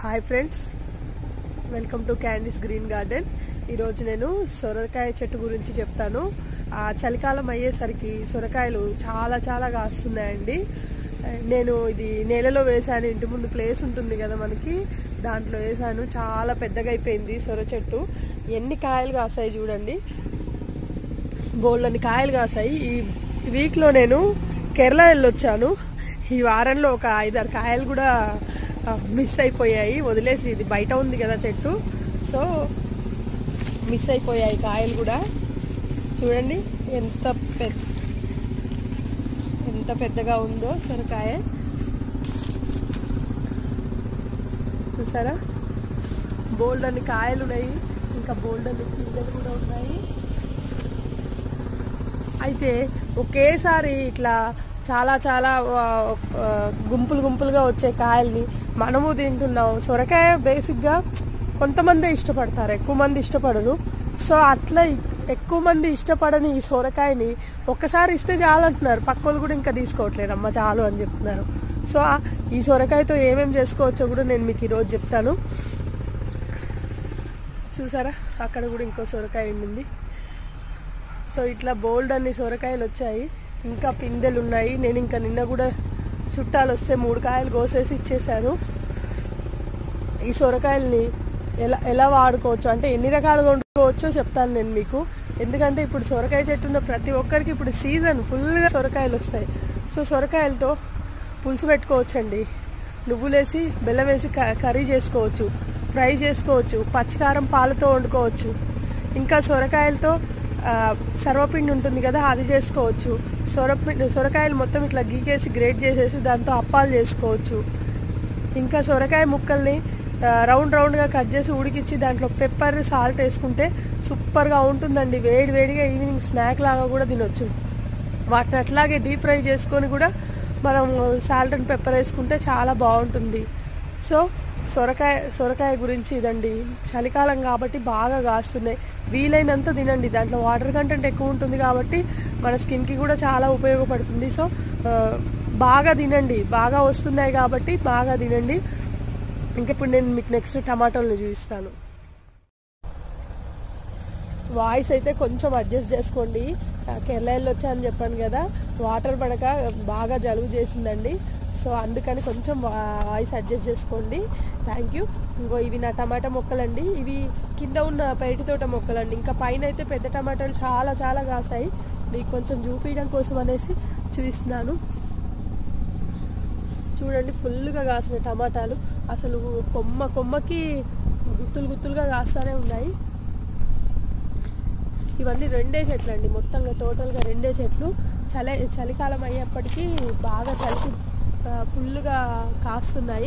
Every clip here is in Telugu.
hi friends welcome to Candy's green garden ఈరోజు నేను సొరకాయ చెట్టు గురించి చెప్తాను ఆ చలికాలం అయ్యేసరికి సొరకాయలు చాలా చాలా కాస్తున్నాయండి నేను ఇది నేలలో వేసాను ఇంటి ముందు ప్లేస్ ఉంటుంది కదా మనకి దాంట్లో వేసాను చాలా పెద్దగా అయిపోయింది సొర చెట్టు ఎన్ని కాయలు కాస్తాయి చూడండి బోల్డని కాయలు కాసాయి ఈ వీక్లో నేను కేరళ వెళ్ళొచ్చాను ఈ వారంలో ఒక ఐదారు కాయలు కూడా మిస్ అయిపోయాయి వదిలేసి ఇది బయట ఉంది కదా చెట్టు సో మిస్ అయిపోయాయి కాయలు కూడా చూడండి ఎంత పెద్ద ఎంత పెద్దగా ఉందో సొరకాయ చూసారా బోల్డ్ అని కాయలు ఉన్నాయి ఇంకా బోల్డ్ అని పిందెలు కూడా ఉన్నాయి అయితే ఒకేసారి ఇట్లా చాలా చాలా ఆ, ఆ, గుంపులు గుంపులుగా వచ్చే కాయల్ని మనము తింటున్నాం సొరకాయ బేసిక్గా కొంతమంది ఇష్టపడతారు ఎక్కువ మంది ఇష్టపడరు సో అట్లా ఇ- ఎక్కువ మంది ఇష్టపడని ఈ సొరకాయని ఒక్కసారి ఇస్తే చాలు అంటున్నారు పక్కోళ్ళు కూడా ఇంకా తీసుకోవట్లేదు అమ్మ చాలు అని చెప్తున్నారు సో ఆ- ఈ సొరకాయతో ఏమేమి చేసుకోవచ్చో కూడా నేను మీకు ఈరోజు చెప్తాను చూసారా అక్కడ కూడా ఇంకో సొరకాయ ఉండింది సో ఇట్లా బోల్డ్ అన్ని సొరకాయలు వచ్చాయి ఇంకా పిందెలు ఉన్నాయి నేను ఇంకా నిన్న కూడా చుట్టాలు వస్తే మూడు కాయలు కోసేసి ఇచ్చేసాను ఈ సొరకాయల్ని ఎలా ఎలా వాడుకోవచ్చు అంటే ఎన్ని రకాలుగా వండుకోవచ్చో చెప్తాను నేను మీకు ఎందుకంటే ఇప్పుడు సొరకాయ చెట్టు ఉన్న ప్రతి ఒక్కరికి ఇప్పుడు సీజన్ ఫుల్గా సొరకాయలు వస్తాయి సో సొరకాయలతో పులుసు పెట్టుకోవచ్చండి నువ్వులేసి బెల్లం వేసి క- కర్రీ చేసుకోవచ్చు ఫ్రై చేసుకోవచ్చు పచ్చికారం పాలతో వండుకోవచ్చు ఇంకా సొరకాయలతో ఆ, సర్వపిండి ఉంటుంది కదా అది చేసుకోవచ్చు సొరపిండి సొరకాయలు మొత్తం ఇట్లా గీకేసి గ్రేట్ చేసేసి దాంతో అప్పాలు చేసుకోవచ్చు ఇంకా సొరకాయ ముక్కల్ని ఆ, రౌండ్ రౌండ్గా కట్ చేసి ఉడికిచ్చి దాంట్లో పెప్పర్ సాల్ట్ వేసుకుంటే సూపర్గా ఉంటుందండి వేడి వేడిగా ఈవినింగ్ స్నాక్ లాగా కూడా తినొచ్చు వాటిని అట్లాగే డీప్ ఫ్రై చేసుకొని కూడా మనం సాల్ట్ అండ్ పెప్పర్ వేసుకుంటే చాలా బాగుంటుంది సో సొరకాయ సొరకాయ గురించి ఇదండి చలికాలం కాబట్టి బాగా కాస్తున్నాయి వీలైనంత తినండి దాంట్లో వాటర్ కంటెంట్ ఎక్కువ ఉంటుంది కాబట్టి మన స్కిన్కి కూడా చాలా ఉపయోగపడుతుంది సో ఆ, బాగా తినండి బాగా వస్తున్నాయి కాబట్టి బాగా తినండి ఇంకా ఇప్పుడు నేను మీకు నెక్స్ట్ టమాటోలను చూపిస్తాను వాయిస్ అయితే కొంచెం అడ్జస్ట్ చేసుకోండి ఆ, కేరళ వెళ్ళొచ్చా అని చెప్పాను కదా వాటర్ పడక బాగా జలుబు చేసిందండి సో అందుకని కొంచెం వా- వాయిస్ అడ్జస్ట్ చేసుకోండి థ్యాంక్ యూ ఇంకో ఇవి నా టమాటా మొక్కలండి ఇవి కింద ఉన్న పెరటి తోట మొక్కలండి ఇంకా పైన అయితే పెద్ద టమాటాలు చాలా చాలా కాసాయి మీకు కొంచెం చూపించడం కోసం అనేసి చూపిస్తున్నాను చూడండి ఫుల్గా కాసిన టమాటాలు అసలు కొమ్మ కొమ్మకి గుత్తులు గుత్తులుగా కాస్తానే ఉన్నాయి ఇవన్నీ రెండే చెట్లు అండి మొత్తంగా టోటల్గా రెండే చెట్లు చలి చలికాలం అయ్యేప్పటికీ బాగా చలికి ఆ, ఫుల్గా కాస్తున్నాయి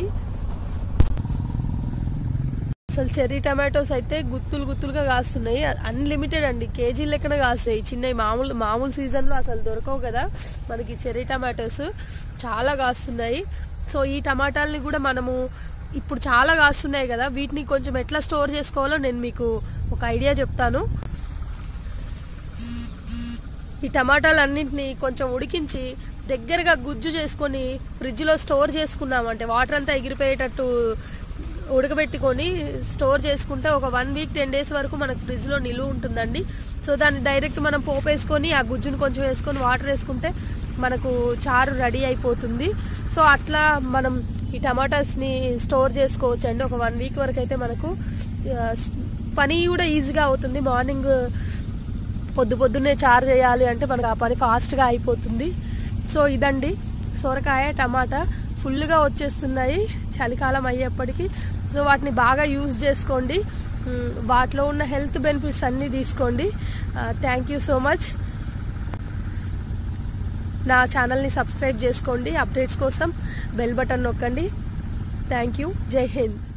అసలు చెర్రీ టమాటోస్ అయితే గుత్తులు గుత్తులుగా కాస్తున్నాయి అన్లిమిటెడ్ అండి కేజీ లెక్కన కాస్తాయి చిన్నవి మామూలు మామూలు సీజన్లో అసలు దొరకవు కదా మనకి చెర్రీ టమాటోస్ చాలా కాస్తున్నాయి సో ఈ టమాటాలని కూడా మనము ఇప్పుడు చాలా కాస్తున్నాయి కదా వీటిని కొంచెం ఎట్లా స్టోర్ చేసుకోవాలో నేను మీకు ఒక ఐడియా చెప్తాను ఈ టమాటాలన్నింటినీ కొంచెం ఉడికించి దగ్గరగా గుజ్జు చేసుకొని ఫ్రిడ్జ్లో స్టోర్ చేసుకున్నామంటే వాటర్ అంతా ఎగిరిపోయేటట్టు ఉడకబెట్టుకొని స్టోర్ చేసుకుంటే ఒక వన్ వీక్ టెన్ డేస్ వరకు మనకు ఫ్రిడ్జ్లో నిలువ ఉంటుందండి సో దాన్ని డైరెక్ట్ మనం పోపు వేసుకొని ఆ గుజ్జును కొంచెం వేసుకొని వాటర్ వేసుకుంటే మనకు చారు రెడీ అయిపోతుంది సో అట్లా మనం ఈ టమాటాస్ని స్టోర్ చేసుకోవచ్చు అండి ఒక వన్ వీక్ వరకు అయితే మనకు ఆ, పని కూడా ఈజీగా అవుతుంది మార్నింగ్ పొద్దు పొద్దున్నే చారు చేయాలి అంటే మనకు ఆ పని ఫాస్ట్గా అయిపోతుంది సో ఇదండి సొరకాయ టమాటా ఫుల్గా వచ్చేస్తున్నాయి చలికాలం అయ్యేప్పటికీ సో వాటిని బాగా యూజ్ చేసుకోండి మ్, వాటిలో ఉన్న హెల్త్ బెనిఫిట్స్ అన్నీ తీసుకోండి థ్యాంక్ యూ సో మచ్ నా ఛానల్ని సబ్స్క్రైబ్ చేసుకోండి అప్డేట్స్ కోసం బెల్ బటన్ నొక్కండి థ్యాంక్ యూ జై హింద్